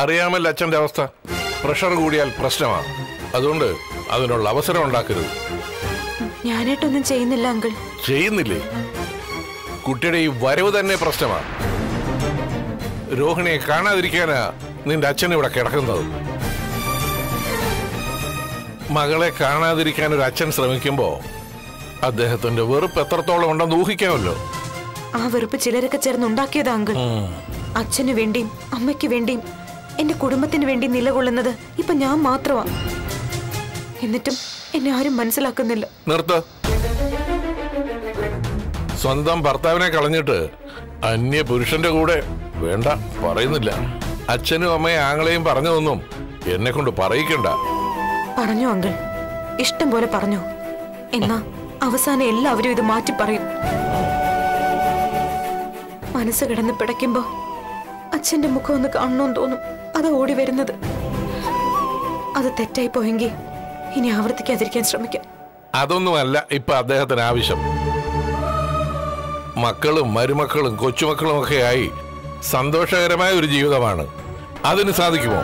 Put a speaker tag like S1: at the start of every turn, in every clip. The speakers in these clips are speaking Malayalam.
S1: അറിയാമല്ലോ അച്ഛന്റെ അവസ്ഥ പ്രഷർ കൂടിയാൽ പ്രശ്നമാണ് അതുകൊണ്ട് അതിനുള്ള അവസരം ഉണ്ടാക്കരുത്
S2: ഞാനായിട്ടൊന്നും ചെയ്യുന്നില്ല അങ്കിൾ
S1: ചെയ്യുന്നില്ലേ കുട്ടിയുടെ ഈ വരവ് തന്നെ പ്രശ്നമാണ് രോഹിണിയെ കാണാതിരിക്കാനാ നിന്റെ അച്ഛൻ ഇവിടെ കിടക്കുന്നത് മകളെ കാണാതിരിക്കാൻ ഒരു അച്ഛൻ ശ്രമിക്കുമ്പോ അദ്ദേഹത്തിന്റെ വെറുപ്പ് എത്രത്തോളം ഉണ്ടെന്ന് ഊഹിക്കാമല്ലോ
S2: ആ വെറുപ്പ് ചിലരൊക്കെ ചേർന്ന് ഉണ്ടാക്കിയതാ അങ്കിൾ അച്ഛന് വേണ്ടിയും അമ്മയ്ക്ക് വേണ്ടിയും എന്റെ കുടുംബത്തിന് വേണ്ടി നിലകൊള്ളുന്നത് ഇപ്പൊ ഞാൻ മാത്രമാ എന്നിട്ടും എന്നെ ആരും മനസ്സിലാക്കുന്നില്ല
S1: നിർത്ത് സ്വന്തം ഭർത്താവിനെ കളഞ്ഞിട്ട് അന്യ പുരുഷന്റെ കൂടെ വേണ്ട പറയുന്നില്ല അച്ഛനും അമ്മയും ആങ്ങളെയും പറഞ്ഞതൊന്നും എന്നെ കൊണ്ട് പറയിക്കണ്ട
S2: പറഞ്ഞു അങ്കിൾ ഇഷ്ടം പോലെ പറഞ്ഞു എന്നാ അവസാനം എല്ലാവരും ഇത് മാറ്റി പറയും മനസ്സ് കിടന്ന് പിടയ്ക്കുമ്പോ അച്ഛന്റെ മുഖം ഒന്ന് കാണണമെന്ന് തോന്നും അത് ഓടി വരുന്നത് അത് തെറ്റായി പോയെങ്കിൽ ഇനി ആവർത്തിക്കാതിരിക്കാൻ ശ്രമിക്കാം
S1: അതൊന്നുമല്ല ഇപ്പൊ അദ്ദേഹത്തിന് ആവശ്യം മക്കളും മരുമക്കളും കൊച്ചുമക്കളും ഒക്കെ ആയി സന്തോഷകരമായ ഒരു ജീവിതമാണ് അതിന് സാധിക്കുമോ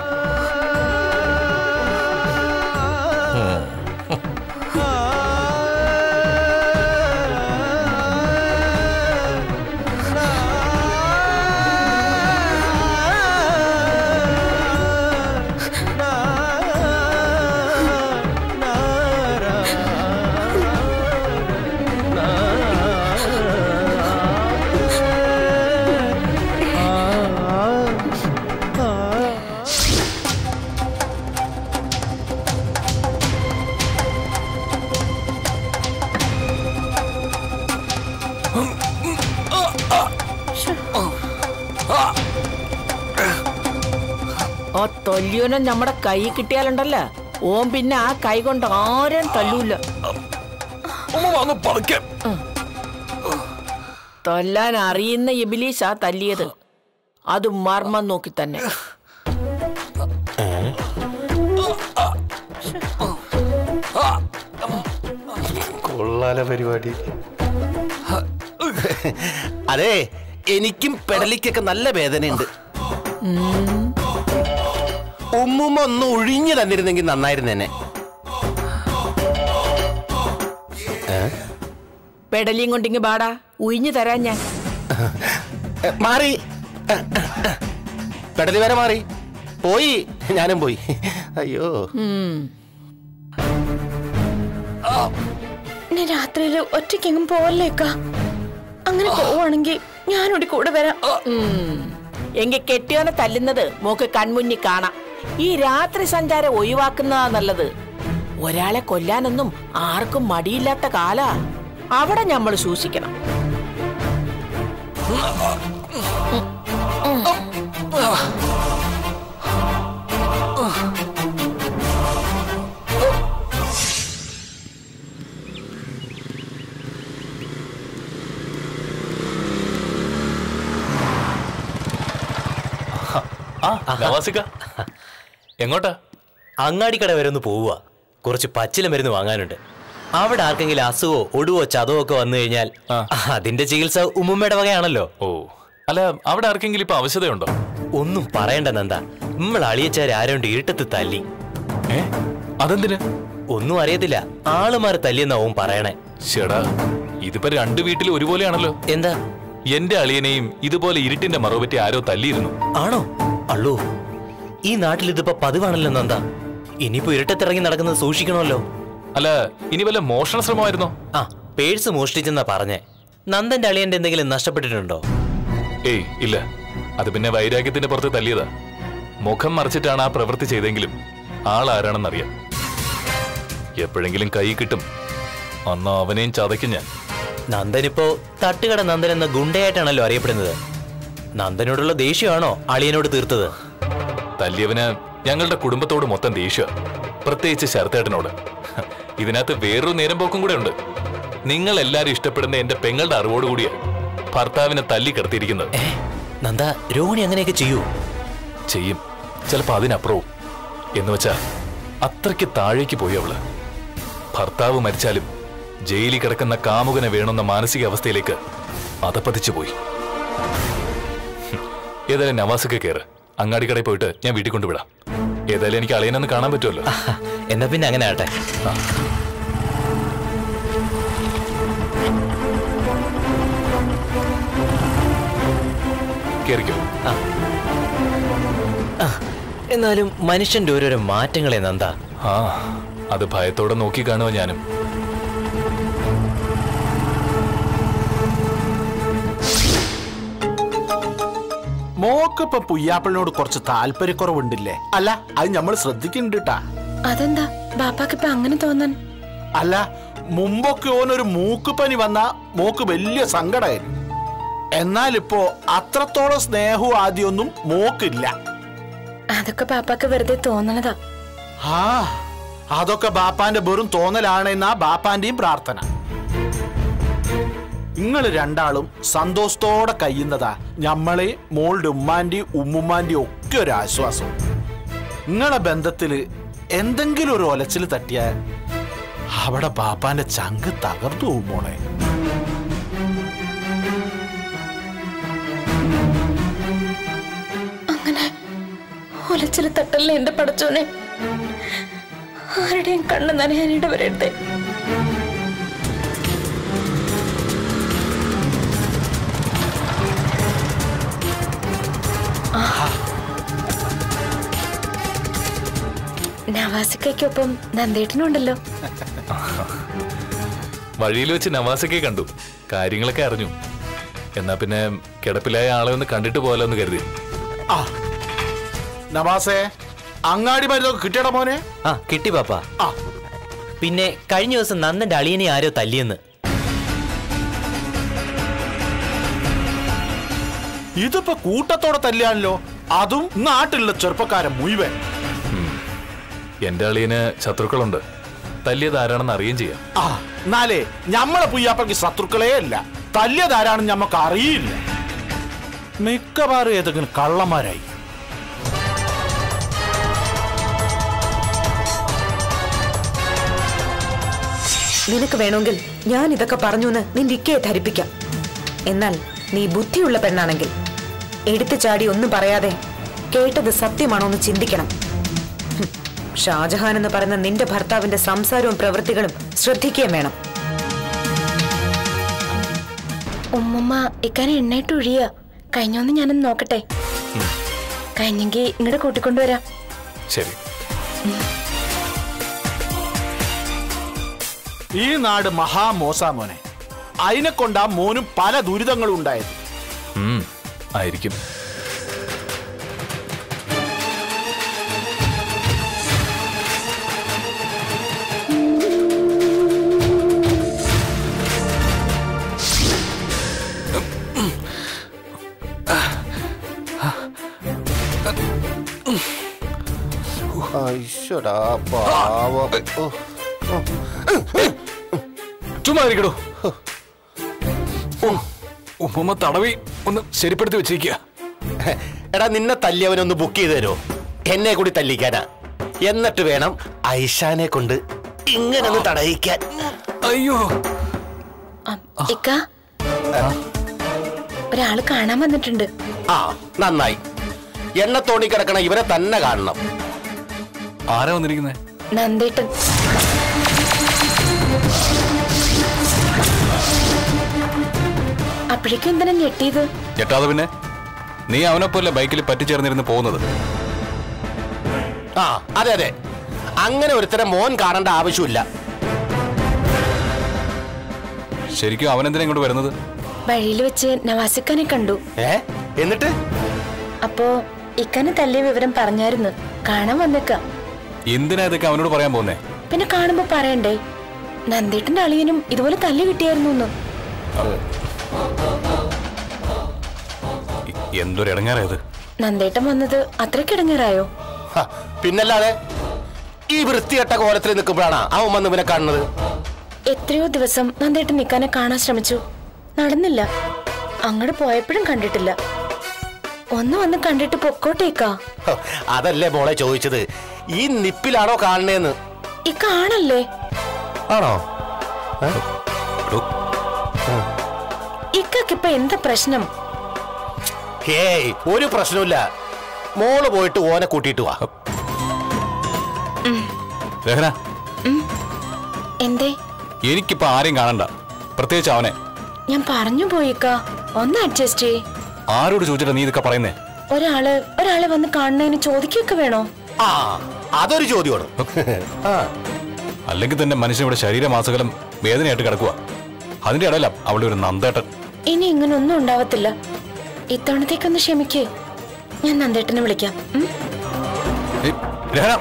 S3: ആ തൊല്യോനം നമ്മുടെ കൈ കിട്ടിയാലുണ്ടല്ലോ ഓൻ പിന്നെ ആ കൈ കൊണ്ട് ആരും തല്ലൂല തല്ലാൻ അറിയുന്ന ഇബിലീസാ തല്ലിയത് അത് മർമ്മം നോക്കി തന്നെ
S4: കൊള്ളാല പരിപാടി അതെ എനിക്കും പെടലിക്കൊക്കെ നല്ല വേദനയുണ്ട് ഉമ്മുമ്മ ഒന്ന് ഒഴിഞ്ഞു തന്നിരുന്നെങ്കിൽ നന്നായിരുന്നേനെ
S3: പെടലിയും കൊണ്ടിങ്ങ് ബാടാ ഉയിഞ്ഞു തരാൻ ഞാൻ
S4: എ, മാറി പെടലി വരെ മാറി പോയി ഞാനും പോയി അയ്യോ
S2: ഇനി രാത്രിയിൽ ഒറ്റയ്ക്കെങ്ങും പോവല്ലേക്ക അങ്ങനെ പോവാണെങ്കിൽ ഞാനോടി കൂടെ വരാം
S3: എങ്കിൽ കെട്ടിയോനെ തല്ലുന്നത് മോക്ക് കൺമുന്നിൽ കാണാം ഈ രാത്രി സഞ്ചാരം ഒഴിവാക്കുന്നതാ നല്ലത് ഒരാളെ കൊല്ലാനൊന്നും ആർക്കും മടിയില്ലാത്ത കാലാ അവിടെ നമ്മൾ സൂക്ഷിക്കണം
S5: ആ നവാസിക്ക എങ്ങോട്ടാ
S6: അങ്ങാടിക്കട വരെ ഒന്ന് പോവുക കുറച്ച് പച്ചില മരുന്ന് വാങ്ങാനുണ്ട് അവിടെ ആർക്കെങ്കിലും അസുഖമോ ഒടുവോ ചതവോ ഒക്കെ വന്നു കഴിഞ്ഞാൽ
S5: ആ.
S6: അതിന്റെ ചികിത്സ ഉമ്മുമ്മയുടെ വകയാണല്ലോ
S5: ഓ അല്ല അവിടെ ആർക്കെങ്കിലും ഇപ്പൊ ആവശ്യതയുണ്ടോ
S6: ഒന്നും പറയണ്ട നന്ദ നമ്മൾ അളിയച്ചാര് ആരോണ്ട് ഇരുട്ടത്ത് തല്ലി
S5: ഏ അതെന്തിന്
S6: ഒന്നും അറിയത്തില്ല ആളുമാരെ തല്ലിയെന്നാ ഓൻ പറയണേ
S5: ചേടാ ഇതിപ്പോ രണ്ട് വീട്ടിൽ ഒരുപോലെയാണല്ലോ
S6: എന്താ
S5: എന്റെ അളിയനെയും ഇതുപോലെ ഇരുട്ടിന്റെ മറവ് പറ്റി ആരോ തല്ലിയിരുന്നു
S6: ആണോ അള്ളൂ ഈ നാട്ടിൽ ഇതിപ്പോ പതിവാണല്ലോ നന്ദ ഇനിയിപ്പോ ഇരുട്ടത്തിറങ്ങി നടക്കുന്നത് സൂക്ഷിക്കണമല്ലോ
S5: അല്ല ഇനി വല്ല മോഷണ ശ്രമമായിരുന്നോ
S6: ആ പേഴ്സ് മോഷ്ടിച്ചെന്നാ പറഞ്ഞേ നന്ദന്റെ അളിയന്റെ എന്തെങ്കിലും നഷ്ടപ്പെട്ടിട്ടുണ്ടോ
S5: ഏയ് ഇല്ല അത് പിന്നെ വൈരാഗ്യത്തിന്റെ പുറത്ത് തല്ലിയതാ മുഖം മറച്ചിട്ടാണ് ആ പ്രവൃത്തി ചെയ്തെങ്കിലും ആളാരാണെന്നറിയാം എപ്പോഴെങ്കിലും കൈ കിട്ടും അന്ന് അവനെയും ചതയ്ക്കും ഞാൻ
S6: നന്ദനിപ്പോ തട്ടുകട നന്ദൻ എന്ന ഗുണ്ടയായിട്ടാണല്ലോ അറിയപ്പെടുന്നത് നന്ദനോടുള്ള ദേഷ്യമാണോ അളിയനോട് തീർത്തത്
S5: തല്ലിയവന് ഞങ്ങളുടെ കുടുംബത്തോട് മൊത്തം ദേഷ്യ പ്രത്യേകിച്ച് ശരത്തേട്ടനോട് ഇതിനകത്ത് വേറൊരു നേരം പോക്കും കൂടെ ഉണ്ട് നിങ്ങൾ എല്ലാരും ഇഷ്ടപ്പെടുന്ന എന്റെ പെങ്ങളുടെ അറിവോടുകൂടിയ ഭർത്താവിനെ തല്ലി കിടത്തിയിരിക്കുന്നത്
S6: ഏ നന്ദ രോഹിണി അങ്ങനെയൊക്കെ ചെയ്യൂ
S5: ചെയ്യും ചിലപ്പോ അതിനപ്പുറവും എന്ന് വെച്ചാ അത്രയ്ക്ക് താഴേക്ക് പോയി അവള് ഭർത്താവ് മരിച്ചാലും ജയിലിൽ കിടക്കുന്ന കാമുകനെ വേണമെന്ന മാനസികാവസ്ഥയിലേക്ക് അതപ്പതിച്ചു പോയി ഹും. ഏതായാലും നവാസൊക്കെ കയറ് അങ്ങാടിക്കടയിൽ പോയിട്ട് ഞാൻ വീട്ടിൽ കൊണ്ടുവിടാം ഏതായാലും എനിക്ക് അളിയനൊന്ന് കാണാൻ പറ്റുമല്ലോ
S6: എന്നാ പിന്നെ അങ്ങനെ ആട്ടെ
S5: കേറിക്കോ
S6: എന്നാലും മനുഷ്യന്റെ ഓരോരോ മാറ്റങ്ങളെ നന്ദ
S5: ആ അത് ഭയത്തോടെ നോക്കി കാണുക ഞാനും
S7: മോക്കിപ്പൊ പുയ്യാപ്പിളിനോട് കുറച്ച് താല്പര്യക്കുറവുണ്ടില്ലേ അല്ല അത് നമ്മൾ ശ്രദ്ധിക്കുന്നുണ്ട് ട്ടാ
S2: അതെന്താ ബാപ്പാക്കിപ്പോ അങ്ങനെ തോന്നാൻ
S7: അല്ല മുമ്പൊക്കെ ഓനൊരു മൂക്കുപനി വന്ന മോക്ക് വലിയ സങ്കടമായിരുന്നു എന്നാലിപ്പോ അത്രത്തോളം സ്നേഹവും ആദ്യമൊന്നും മോക്കില്ല
S2: അതൊക്കെ ബാപ്പാക്ക് വെറുതെ തോന്നണതാ
S7: ആ അതൊക്കെ ബാപ്പാന്റെ വെറും തോന്നലാണെന്നാ ബാപ്പാന്റെയും പ്രാർത്ഥന നിങ്ങൾ രണ്ടാളും സന്തോഷത്തോടെ കഴിയുന്നതാ ഞമ്മളെ മോളുടെ ഉമ്മാന്റെയും ഉമ്മുമ്മാന്റെയും ഒക്കെ ഒരു ആശ്വാസം നിങ്ങളെ ബന്ധത്തില് എന്തെങ്കിലും ഒരു ഒലച്ചിൽ തട്ടിയാൽ അവിടെ ബാപ്പാന്റെ ചങ്ക് തകർന്നു പോകും മോളെ
S2: അങ്ങനെ ഒലച്ചില് തട്ടല്ലേ എന്റെ പടച്ചോനെ ആരുടെയും കണ്ണ് നനയാനിട വരരുതേ നവാസിക്കൊപ്പം നന്ദേട്ടനുണ്ടല്ലോ
S5: വഴിയിൽ വെച്ച് നവാസൊക്കെ കണ്ടു കാര്യങ്ങളൊക്കെ അറിഞ്ഞു എന്നാ പിന്നെ കിടപ്പിലായ ആളെ ഒന്ന് കണ്ടിട്ട് പോകാലോ എന്ന് കരുതി
S7: ആ നവാസേ അങ്ങാടി മരുന്നൊക്കെ കിട്ടിയട മോനെ
S6: ആ കിട്ടി പാപ്പ
S7: ആ
S6: പിന്നെ കഴിഞ്ഞ ദിവസം നന്ദന്റെ അളിയനെ ആരോ തല്ലിയെന്ന്
S7: ഇതിപ്പോ കൂട്ടത്തോടെ തല്ലിയാണല്ലോ അതും നാട്ടിലുള്ള ചെറുപ്പക്കാരൻ മുഴുവൻ
S5: എന്റെ അളിയന് ശത്രുക്കളുണ്ട് തല്ലിയത് ആരാണെന്ന് അറിയുകയും ചെയ്യാം
S7: ആ എന്നാലേ ഞമ്മളെ പുയ്യാപ്പയ്ക്ക് ശത്രുക്കളേ അല്ല തല്ലിയതാരാണെന്ന് ഞമ്മക്ക് അറിയില്ല മിക്കവാറും ഏതെങ്കിലും കള്ളന്മാരായി
S2: നിനക്ക് വേണമെങ്കിൽ ഞാൻ ഇതൊക്കെ പറഞ്ഞു എന്ന് നിന്റെ ഇക്കയെ ധരിപ്പിക്കാം എന്നാൽ നീ ബുദ്ധിയുള്ള പെണ്ണാണെങ്കിൽ എടുത്തു ചാടി ഒന്നും പറയാതെ കേട്ടത് സത്യമാണോ എന്ന് ചിന്തിക്കണം ഹും, ഷാജഹാൻ എന്ന് പറയുന്ന നിന്റെ ഭർത്താവിന്റെ സംസാരവും പ്രവൃത്തികളും ശ്രദ്ധിക്കുകയും വേണം
S8: ഉമ്മുമ്മ ഇക്കാനെ എണ്ണയിട്ട് ഒഴിയ കഴിഞ്ഞോന്ന് ഞാനൊന്ന് നോക്കട്ടെ കഴിഞ്ഞെങ്കിൽ ഇങ്ങോട്ട് കൂട്ടിക്കൊണ്ടുവരാം
S5: ശരി
S7: ഈ നാട് മഹാമോസാ മോനെ അതിനെ കൊണ്ടാ മോനും പല ദുരിതങ്ങളും ഉണ്ടായത്
S5: ഉം, ആയിരിക്കും
S4: ഐശ്വടാ പാവം ഓ,
S5: ചുമ്മാ ഇരിക്കടോ ഉപ്പുമ്മ തടവി ഒന്ന് ശരിപ്പെടുത്തി വെച്ചിരിക്കുക
S4: എടാ നിന്നെ തല്ലിയവനൊന്ന് ബുക്ക് ചെയ്ത് തരുമോ എന്നെ കൂടി തല്ലിക്കാനാ എന്നിട്ട് വേണം ഐഷാനെ കൊണ്ട് ഇങ്ങനെ ഒന്ന് തടയിക്കാൻ
S5: അയ്യോ
S8: ഇക്ക ഒരാള് കാണാൻ വന്നിട്ടുണ്ട്
S4: ആ നന്നായി എണ്ണ തോണി കിടക്കണ ഇവരെ തന്നെ കാണണം
S5: ആരാ വന്നിരിക്കുന്നത്
S8: നന്ദേട്ടൻ അപ്പോഴേക്കും എന്തിനാ ഞെട്ടിയത്
S5: ഞെട്ടാതെ പിന്നെ നീ അവനെപ്പോലെ ബൈക്കിൽ പറ്റിച്ചേർന്നിരുന്ന് പോകുന്നത്
S4: ആ അതെ അതെ അങ്ങനെ ഒരുത്തരം മോൻ കാണേണ്ട ആവശ്യമില്ല
S5: ശരിക്കും അവനെന്തിനാ ഇങ്ങോട്ട് വരുന്നത്
S8: വഴിയിൽ വെച്ച് നവാസിക്കാനെ കണ്ടു
S4: ഏ എന്നിട്ട്
S8: അപ്പോ ഇക്കാനെ തല്ലിയ വിവരം പറഞ്ഞായിരുന്നു കാണാൻ വന്നേക്ക
S5: എന്തിനാ ഇതൊക്കെ അവനോട് പറയാൻ പോകുന്നേ
S8: പിന്നെ കാണുമ്പോ പറയണ്ടേ നന്ദേട്ടന്റെ അളിയനും ഇതുപോലെ തല്ലി കിട്ടിയായിരുന്നു എന്ന്
S5: എന്തൊരു ഇടങ്ങാറായത്
S8: നന്ദേട്ടൻ വന്നത് അത്രയ്ക്ക് ഇടങ്ങേറായോ
S4: ഹ, പിന്നല്ലാതെ ഈ വൃത്തികെട്ട കോലത്തിൽ നിൽക്കുമ്പോഴാണ് അവൻ വന്ന് ഇവനെ കാണുന്നത്
S8: എത്രയോ ദിവസം നന്ദേട്ടൻ നിക്കാനെ കാണാൻ ശ്രമിച്ചു നടന്നില്ല അങ്ങോട്ട് പോയപ്പോഴും കണ്ടിട്ടില്ല ഒന്ന് വന്ന് കണ്ടിട്ട് പൊക്കോട്ടേക്കാ
S4: ഹ, അതല്ലേ മോളെ ചോദിച്ചത് ഈ നിപ്പിലാണോ കാണണേന്ന്
S8: ഈ കാണല്ലേ
S4: ആണോ
S8: ഇക്കൊക്കെ ഇപ്പൊ എന്താ പ്രശ്നം
S4: ഹേയ് ഒരു പ്രശ്നമില്ല മോള് പോയിട്ട് ഓനെ കൂട്ടിയിട്ട് വാ
S9: രഹന
S8: എന്തേ
S9: എനിക്കിപ്പോ ആരെയും കാണണ്ട പ്രത്യേകിച്ച് അവനെ
S8: ഞാൻ പറഞ്ഞു പോയിക്ക ഒന്ന് അഡ്ജസ്റ്റ് ചെയ്
S9: ആരോട് ചോദിച്ചിട്ടാ നീ ഇതൊക്കെ പറയുന്നേ
S8: ഒരാള് ഒരാളെ വന്ന് കാണുന്നതിന് ചോദിക്കൊക്കെ വേണോ
S4: ആ അതൊരു ചോദ്യമാണ് ആ
S9: അല്ലെങ്കിൽ തന്നെ മനുഷ്യൻ ഇവിടെ ശരീരമാസകലം വേദനയായിട്ട് കിടക്കുക അതിന്റെ ഇടയില അവളുടെ ഒരു നന്ദേട്ടൻ
S8: ഇനി ഇങ്ങനെ ഒന്നും ഉണ്ടാവത്തില്ല ഇത്തവണത്തേക്കൊന്ന് ക്ഷമിക്കേ ഞാൻ നന്ദേട്ടനെ വിളിക്കാം ഉം?
S9: ഏയ്, രഹന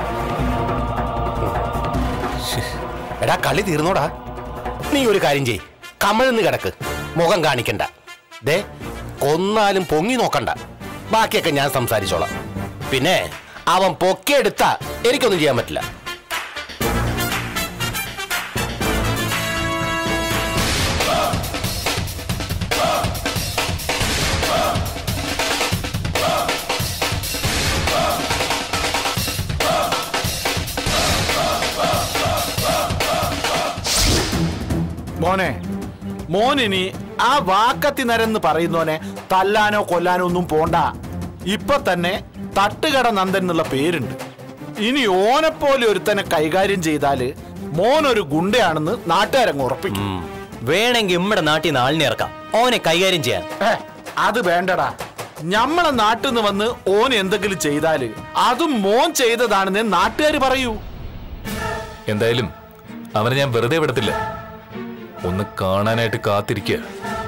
S4: എടാ കളി തീർന്നോടാ നീ ഒരു കാര്യം ചെയ് കമഴ്ന്ന് കിടക്ക് മുഖം കാണിക്കണ്ട ദേ കൊന്നാലും പൊങ്ങി നോക്കണ്ട ബാക്കിയൊക്കെ ഞാൻ സംസാരിച്ചോളാം പിന്നെ അവൻ പൊക്കിയെടുത്ത എനിക്കൊന്നും ചെയ്യാൻ പറ്റില്ല
S7: മോനെ മോനിനി ആ വാക്കത്തി നരെന്ന് പറയുന്നോനെ തല്ലാനോ കൊല്ലാനോ ഒന്നും പോണ്ട ഇപ്പൊ തന്നെ തട്ടുകട നന്ദൻ എന്നുള്ള പേരുണ്ട് ഇനി ഓനെപ്പോലെ ഒരുത്തനെ കൈകാര്യം ചെയ്താല് മോനൊരു ഗുണ്ടയാണെന്ന് നാട്ടുകാരങ്ങ് ഉറപ്പിക്കും
S6: വേണമെങ്കിൽ നമ്മുടെ നാട്ടിൽ നിന്ന് ആളിനെ ഇറക്കാം ഓനെ കൈകാര്യം ചെയ്യാൻ
S7: ഏ, അത് വേണ്ടടാ ഞമ്മളെ നാട്ടിൽ നിന്ന് വന്ന് ഓൻ എന്തെങ്കിലും ചെയ്താല് അതും മോൻ ചെയ്തതാണെന്ന് നാട്ടുകാർ പറയൂ
S5: എന്തായാലും അവനെ ഞാൻ വെറുതെ വിടത്തില്ല ഒന്ന് കാണാനായിട്ട് കാത്തിരിക്കുക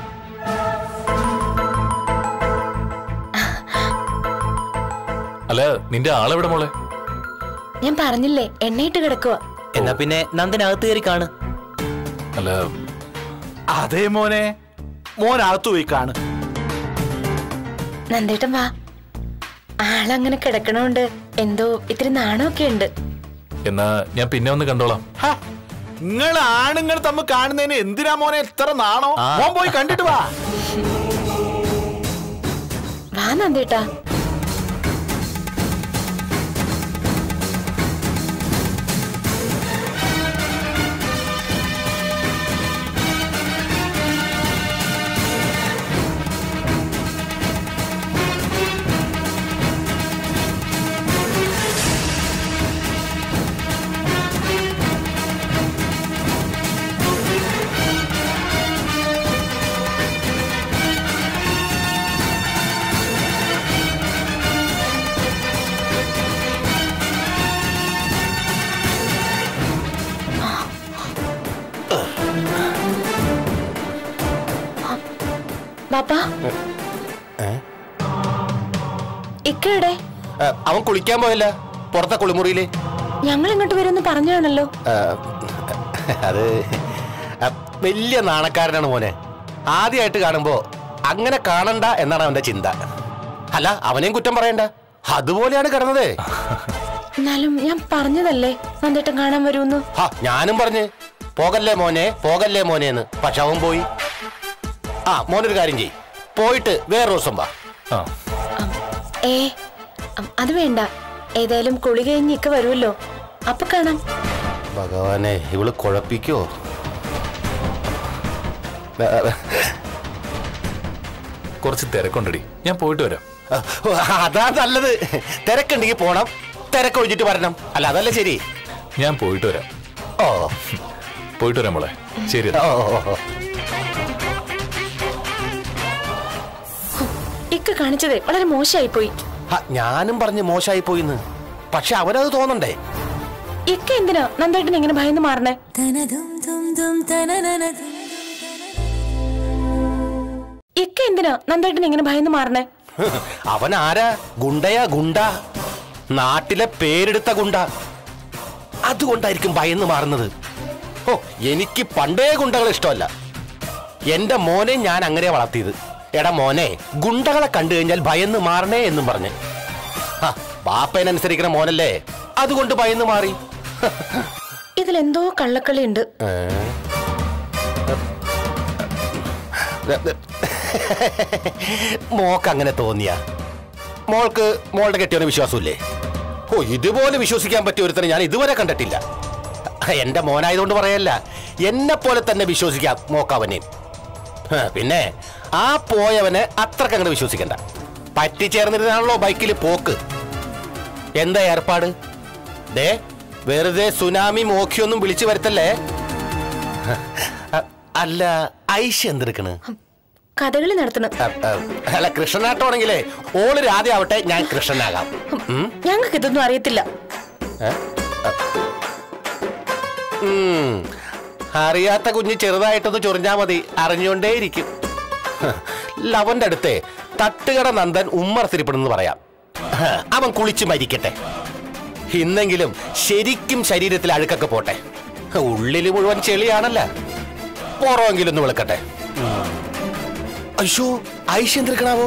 S5: അല്ല നിന്റെ ആളെവിടെ മോളെ
S8: ഞാൻ പറഞ്ഞില്ലേ എണ്ണയിട്ട് കിടക്കുക
S6: എന്നാ പിന്നെ നന്ദനകത്ത് കയറി കാണ്
S5: അല്ല
S7: അതേ മോനെ മോൻ അകത്തു പോയി കാണ്
S8: നന്ദേട്ടൻ വാ ആളങ്ങനെ കിടക്കണോണ്ട് എന്തോ ഇത്തിരി നാണമൊക്കെ ഉണ്ട്
S5: എന്നാ ഞാൻ പിന്നെ ഒന്ന് കണ്ടോളാം
S7: നിങ്ങൾ ആണുങ്ങൾ തമ്മിൽ കാണുന്നതിന് എന്തിനാ മോനെ എത്ര നാണോ മോൻ പോയി കണ്ടിട്ട് വാ
S8: വാ നന്ദേട്ടാ ബാപ്പാ ഇക്കയുടെ
S4: ഏ, അവൻ കുളിക്കാൻ പോയല്ല പുറത്തെ കുളിമുറിയില്
S8: ഞങ്ങൾ ഇങ്ങോട്ട് വരുമെന്ന് പറഞ്ഞാണല്ലോ
S4: ഏ, അത് ആ, വലിയ നാണക്കാരനാണ് മോനെ ആദ്യമായിട്ട് കാണുമ്പോ അങ്ങനെ കാണണ്ട എന്നാണ് അവന്റെ ചിന്ത അല്ല അവനെയും കുറ്റം പറയണ്ട അതുപോലെയാണ് കിടന്നത്
S8: എന്നാലും ഞാൻ പറഞ്ഞതല്ലേ നന്ദേട്ടൻ കാണാൻ വരുമെന്ന്
S4: ഹാ ഞാനും പറഞ്ഞ് പോകല്ലേ മോനെ പോകല്ലേ മോനെ എന്ന് പക്ഷെ അവൻ പോയി ആ മോനൊരു കാര്യം ചെയ് പോയിട്ട് വേറെ ദിവസം വാ
S5: ആ
S8: അം, ഏ അം, അത് വേണ്ട ഏതായാലും കുളി കഴിഞ്ഞ് ഇക്ക വരുമല്ലോ അപ്പൊ കാണാം
S4: ഭഗവാനെ ഇവള് കുഴപ്പിക്കോ
S5: കുറച്ച് തിരക്കുണ്ടടി ഞാൻ പോയിട്ട് വരാം
S4: അതാ നല്ലത് തിരക്കുണ്ടെങ്കിൽ പോണം തിരക്കൊഴിച്ചിട്ട് വരണം അല്ല അതല്ലേ ശരി
S5: ഞാൻ പോയിട്ട് വരാം
S4: ഓ
S5: പോയിട്ട് വരാം മോളെ ശരി എന്നാ.
S4: ഓ ഓ, ഓ.
S8: ഇക്ക കാണിച്ചത് വളരെ മോശമായി പോയി
S4: ഹ, ഞാനും പറഞ്ഞ് മോശമായി പോയിന്ന് പക്ഷെ അവനത് തോന്നണ്ടേ
S8: ഇക്ക എന്തിനാ നന്ദേട്ടൻ ഇങ്ങനെ ഭയന്ന് മാറണേ ഇക്ക എന്തിനാ നന്ദേട്ടൻ ഇങ്ങനെ ഭയന്ന് മാറണേ
S4: അവൻ ആരാ ഗുണ്ടയാ ഗുണ്ട നാട്ടിലെ പേരെടുത്ത ഗുണ്ട അതുകൊണ്ടായിരിക്കും ഭയന്ന് മാറുന്നത് ഓ എനിക്ക് പണ്ടേ ഗുണ്ടകളെ ഇഷ്ടമല്ല എന്റെ മോനെ ഞാൻ അങ്ങനെ വളർത്തിയത് എടാ മോനെ ഗുണ്ടകളെ കണ്ടു കഴിഞ്ഞാൽ ഭയന്ന് മാറണേ എന്നും പറഞ്ഞ് ആ, ബാപ്പേനനുസരിക്കണ മോനല്ലേ അതുകൊണ്ട് ഭയന്ന് മാറി
S8: ഇതിലെന്തോ കള്ളക്കളി ഉണ്ട്
S4: മോക്ക് അങ്ങനെ തോന്നിയ മോൾക്ക് മോളുടെ കെട്ടിയവന് വിശ്വാസമില്ലേ ഓ ഇതുപോലെ വിശ്വസിക്കാൻ പറ്റിയ ഒരുത്തനെ ഞാൻ ഇതുവരെ കണ്ടിട്ടില്ല എന്റെ മോനായതുകൊണ്ട് പറയല്ല എന്നെ പോലെ തന്നെ വിശ്വസിക്കാം മോക്കവനെ പിന്നെ ആ പോയവനെ അത്രക്ക് അങ്ങോട്ട് വിശ്വസിക്കണ്ട പറ്റിച്ചേർന്നിരുന്നാണല്ലോ ബൈക്കിൽ പോക്ക് എന്താ ഏർപ്പാട് ദേ വെറുതെ സുനാമി മോഖിയൊന്നും വിളിച്ചു വരുത്തല്ലേ അ- അല്ല ഐഷ എന്തെടുക്കണ്
S8: കഥകളി നടത്തണം
S4: അ- അ- അല്ല കൃഷ്ണനാട്ടമാണെങ്കിലേ ഓള് രാധയാവട്ടെ ഞാൻ കൃഷ്ണനാകാം ഉം?
S8: ഞങ്ങൾക്ക് ഇതൊന്നും അറിയത്തില്ല
S4: ഉം. അറിയാത്ത കുഞ്ഞ് ചെറുതായിട്ടൊന്ന് ചൊറിഞ്ഞാ മതി അറിഞ്ഞുകൊണ്ടേയിരിക്കും ഹ, ലവന്റെ അടുത്തെ തട്ടുകട നന്ദൻ ഉമ്മർത്തിരിപ്പെടുന്നു പറയാം ഹ, അവൻ കുളിച്ച് മരിക്കട്ടെ ഇന്നെങ്കിലും ശരിക്കും ശരീരത്തിൽ അഴുക്കൊക്കെ പോട്ടെ ഉള്ളില് മുഴുവൻ ചെളിയാണല്ല പുറമെങ്കിലും ഒന്ന് വിളക്കട്ടെ അയ്യോ ഐഷ എന്തിരിക്കണാവോ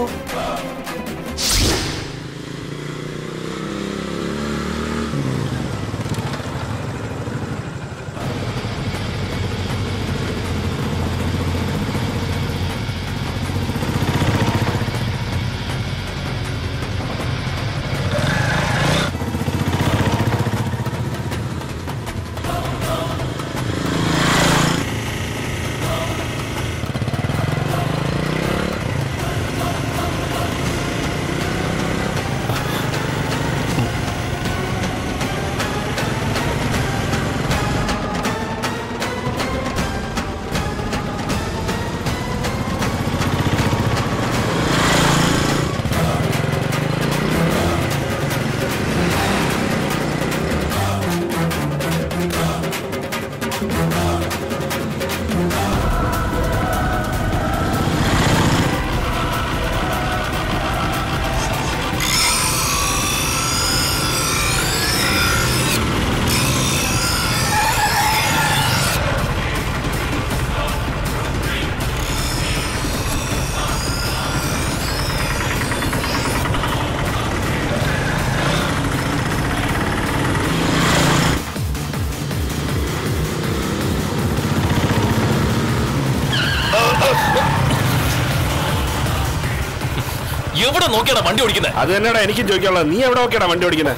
S5: എവിടെ നോക്കിയാണ് വണ്ടി ഓടിക്കുന്നത്
S10: അത് തന്നെയാടാ എനിക്കും ചോദിക്കാനുള്ളത് നീ എവിടെ നോക്കിയാടാ വണ്ടി ഓടിക്കുന്നത്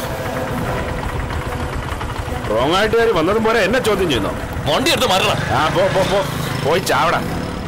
S10: റോങ് ആയിട്ട് കാര്യം വന്നതും പോലെ എന്നെ ചോദ്യം ചെയ്യുന്നു
S5: വണ്ടി എടുത്ത് മാറണം
S10: ആ പോ പോ പോ പോയി ചാവടാ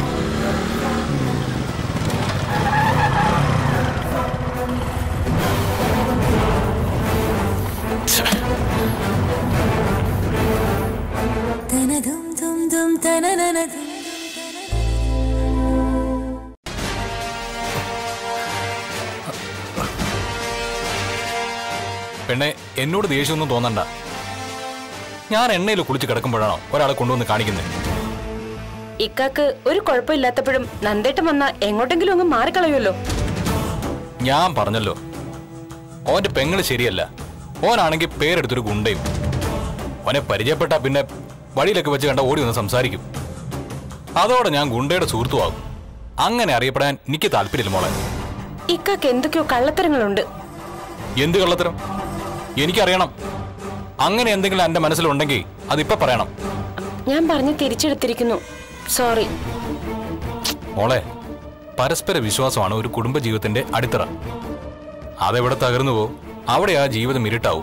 S9: പെണ്ണെ എന്നോട് ദേഷ്യമൊന്നും തോന്നണ്ട ഞാൻ എണ്ണയിൽ കുളിച്ച് കിടക്കുമ്പോഴാണോ ഒരാളെ കൊണ്ടുവന്ന് കാണിക്കുന്നത്
S8: ഇക്കാക്ക് ഒരു കുഴപ്പമില്ലാത്തപ്പോഴും നന്ദേട്ടം വന്ന എങ്ങോട്ടെങ്കിലും അങ്ങ് മാറിക്കളയുമല്ലോ
S9: ഞാൻ പറഞ്ഞല്ലോ ഓന്റെ പെങ്ങള് ശരിയല്ല ഓനാണെങ്കിൽ പേരെടുത്തൊരു ഗുണ്ടയും ഓനെ പരിചയപ്പെട്ടാ പിന്നെ വഴിയിലൊക്കെ വെച്ച് കണ്ട ഓടി വന്ന് സംസാരിക്കും അതോടെ ഞാൻ ഗുണ്ടയുടെ സുഹൃത്തുമാകും അങ്ങനെ അറിയപ്പെടാൻ എനിക്ക് താല്പര്യമില്ല മോളെ
S8: ഇക്കാക്ക് എന്തൊക്കെയോ കള്ളത്തരങ്ങളുണ്ട്
S9: എന്ത് കള്ളത്തരം എനിക്കറിയണം അങ്ങനെ എന്തെങ്കിലും എന്റെ മനസ്സിലുണ്ടെങ്കിൽ അതിപ്പോ പറയണം
S8: ഞാൻ പറഞ്ഞ് തിരിച്ചെടുത്തിരിക്കുന്നു സോറി
S9: മോളെ പരസ്പര വിശ്വാസമാണ് ഒരു കുടുംബ ജീവിതത്തിന്റെ അടിത്തറ അതെവിടെ തകർന്നുവോ അവിടെ ആ ജീവിതം ഇരുട്ടാവും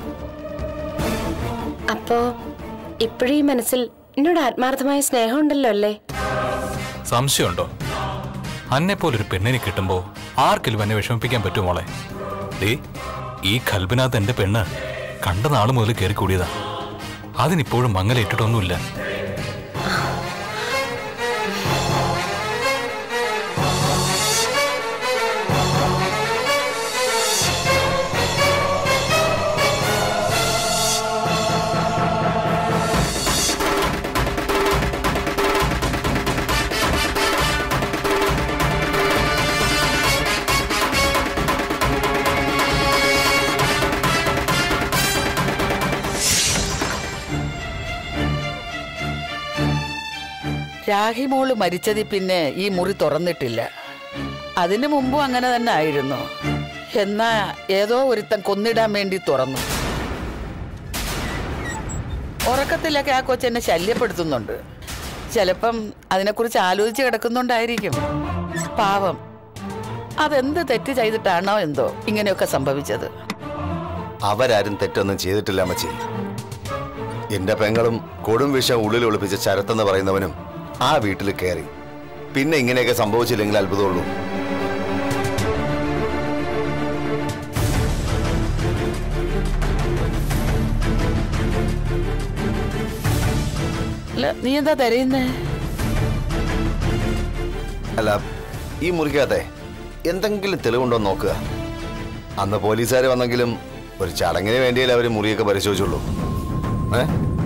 S8: അപ്പോ ഇപ്പോഴീ മനസ്സിൽ എന്നോട് ആത്മാർത്ഥമായ സ്നേഹമുണ്ടല്ലോ അല്ലേ
S9: സംശയമുണ്ടോ അന്നെ പോലൊരു പെണ്ണിനെ കിട്ടുമ്പോ ആർക്കെങ്കിലും എന്നെ വിഷമിപ്പിക്കാൻ പറ്റുമോ മോളെ ദേ ഈ കൽബിനകത്ത് എന്റെ പെണ്ണ് കണ്ട നാള് മുതൽ കയറി കൂടിയതാ അതിനിപ്പോഴും മങ്ങലേറ്റിട്ടൊന്നുമില്ല
S3: രാഹിമോള് മരിച്ചതിൽ പിന്നെ ഈ മുറി തുറന്നിട്ടില്ല അതിനു മുമ്പും അങ്ങനെ തന്നെ ആയിരുന്നു എന്നാ ഏതോ ഒരുത്തൻ കൊന്നിടാൻ വേണ്ടി തുറന്നു ഉറക്കത്തിലൊക്കെ ആ കൊച്ചെന്നെ ശല്യപ്പെടുത്തുന്നുണ്ട് ചിലപ്പം അതിനെക്കുറിച്ച് ആലോചിച്ച് കിടക്കുന്നുണ്ടായിരിക്കും പാവം അതെന്ത് തെറ്റ് ചെയ്തിട്ടാണോ എന്തോ ഇങ്ങനെയൊക്കെ സംഭവിച്ചത്
S11: അവരാരും തെറ്റൊന്നും ചെയ്തിട്ടില്ല അമ്മച്ചി എന്റെ പെങ്ങളും കൊടും വിഷം ഉള്ളിൽ ഒളിപ്പിച്ച ശരത്തെന്ന് പറയുന്നവനും ആ വീട്ടിൽ കയറി പിന്നെ ഇങ്ങനെയൊക്കെ സംഭവിച്ചില്ലെങ്കിൽ അത്ഭുതമുള്ളൂ
S3: അല്ല നീ എന്താ തരയുന്നേ
S11: അല്ല ഈ മുറിക്കകത്തെ എന്തെങ്കിലും തെളിവുണ്ടോ എന്ന് നോക്കുക അന്ന് പോലീസുകാർ വന്നെങ്കിലും ഒരു ചടങ്ങിന് വേണ്ടിയല്ലേ അവർ മുറിയൊക്കെ പരിശോധിച്ചുള്ളൂ ഏ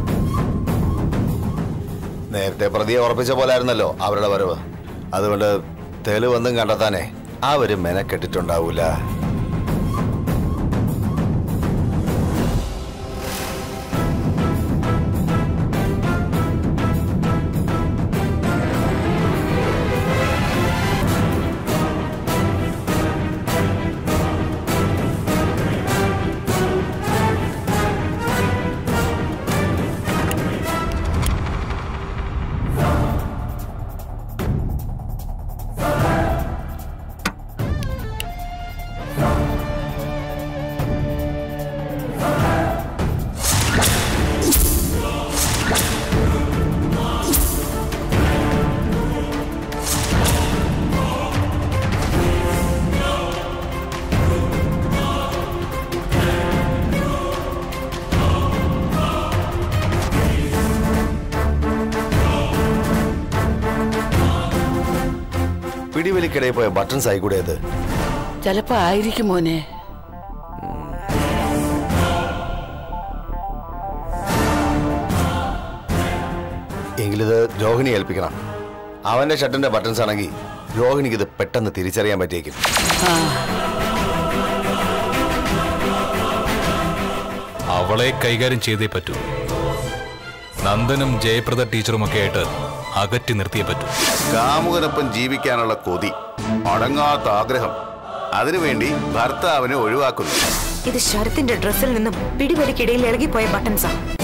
S11: നേരത്തെ പ്രതിയെ ഉറപ്പിച്ച പോലായിരുന്നല്ലോ അവരുടെ വരവ് അതുകൊണ്ട് തെളിവൊന്നും കണ്ടെത്താനേ അവര് മെനക്കെട്ടിട്ടുണ്ടാവൂല പിടിവലിക്കിടയിൽ പോയ ബട്ടൺസ് ആയിക്കൂടെ അത്
S3: ചിലപ്പോ ആയിരിക്കും മോനെ
S11: എങ്കിലിത് രോഹിണി ഏൽപ്പിക്കണം അവന്റെ ഷർട്ടിന്റെ ബട്ടൺസ് ആണെങ്കിൽ രോഹിണിക്ക് ഇത് പെട്ടെന്ന് തിരിച്ചറിയാൻ പറ്റിയേക്കും
S9: അവളെ കൈകാര്യം ചെയ്തേ പറ്റൂ നന്ദനും ജയപ്രദ ടീച്ചറുമൊക്കെ ആയിട്ട് അകറ്റി നിർത്തിയേ പറ്റൂ
S12: കാമുകനൊപ്പം ജീവിക്കാനുള്ള കൊതി അടങ്ങാത്ത ആഗ്രഹം അതിനുവേണ്ടി ഭർത്താവിനെ ഒഴിവാക്കുന്നു
S2: ഇത് ശരത്തിന്റെ ഡ്രസ്സിൽ നിന്നും പിടിവലിക്കിടയിൽ ഇളകിപ്പോയ ബട്ടൺസാ